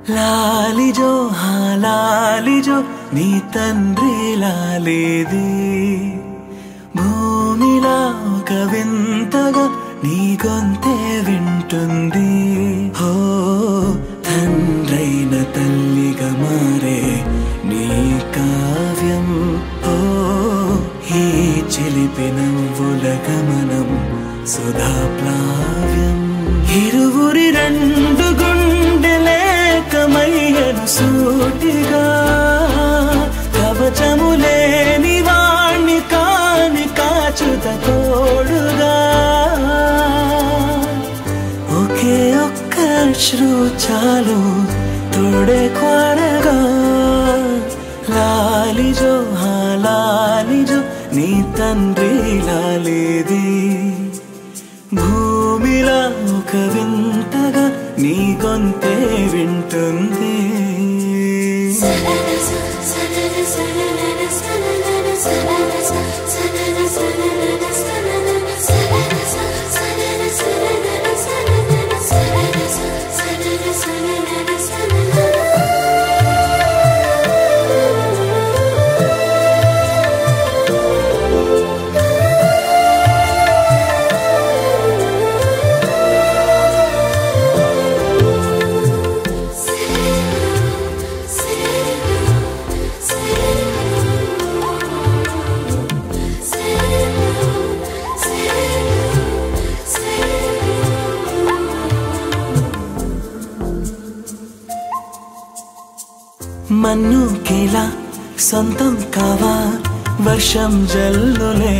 లాలిజో హా లాలిజో నీ తండ్రి లాలేది భూమిలా ఒక వింతగా నీ గొంతే వింటుంది హో తండ్రైన తల్లిగా మారే నీ కావ్యం ఓ ఈ చిలిపి నవ్వుల గమనం సుధా ప్లావ్యం ఇరువురి రెండు గుండెలేకమయ్యను సూటిగా కవచము లేని వాణ్ణి కాని కాచుత తోడుగా ఒకే ఒక్క శ్రు చాలు తోడే కొరగా లాలిజో హా లాలిజో నీ తండ్రి లాలేది భూమిలా ఒక వింతగా నీ గొంతే వింటుంది మన్ను కేలా సొంతం కావా వర్షం జల్లులే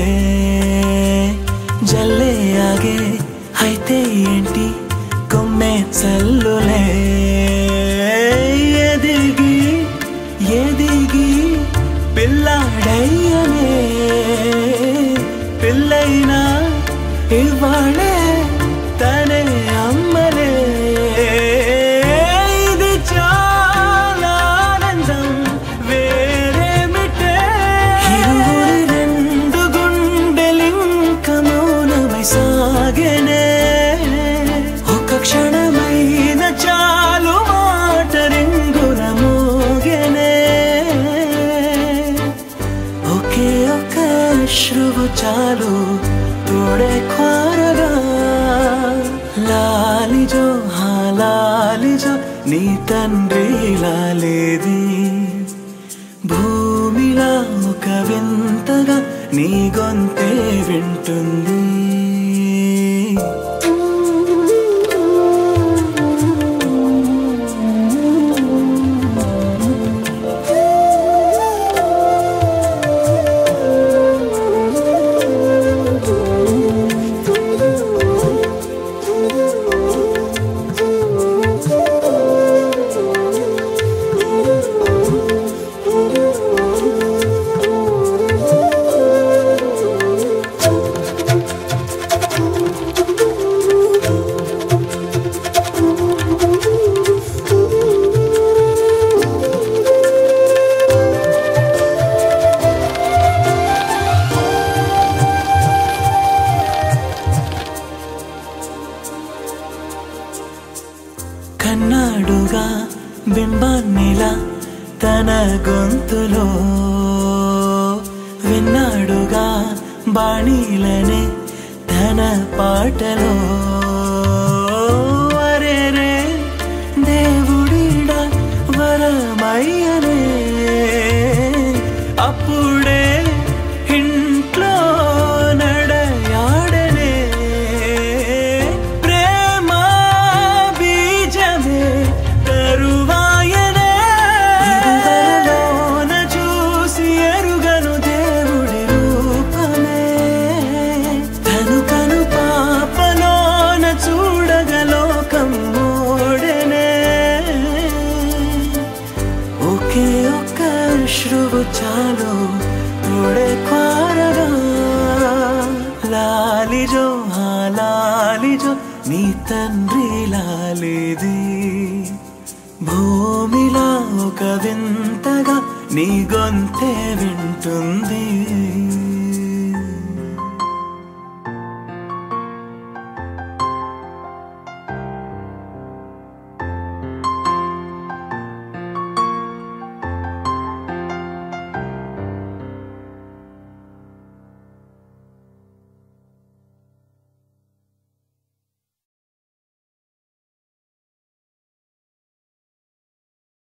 జల్లే ఆగే అయితే ఏంటి కొమ్మే చల్లులే ఎదిగి ఎదిగి పిల్లాడయ్యనే పిల్లైనా ఇవాళే తనే అమ్మలే ఇది చాలా ఆనందం వేరేమిటే ఇరువురి రెండు గుండెలింక మౌనమై సాగెనే ఒక క్షణమైన చాలు మాట రింగున మోగెనే ఒకే ఒక శ్రువు చాలు తోడే కోరగా లాలిజో హా లాలిజో నీ తండ్రి లాలేది భూమిలా ఒక వింతగా నీ గొంతే వింటుంది కన్నాడుగా బింబాన్నిలా తన గొంతులో విన్నాడుగా బాణీలనే తన పాటలో అరెరే దేవుడిడా వరమయ్యనే అప్పుడే ఇంట్లో నడయాడనే ప్రేమ బీజమే తరువాయనే ఇరువరలోన చూసి ఎరుగను దేవుడి రూపమే తను కను పాపలోన చూడగలోకం మోడనే ఒకే ఒక్క శ్రువు చాలు తోడే కోరగా లాలిజో హా లాలిజో నీ తండ్రి లాలేది భూమిలా ఒక వింతగా నీ గొంతే వింటుంది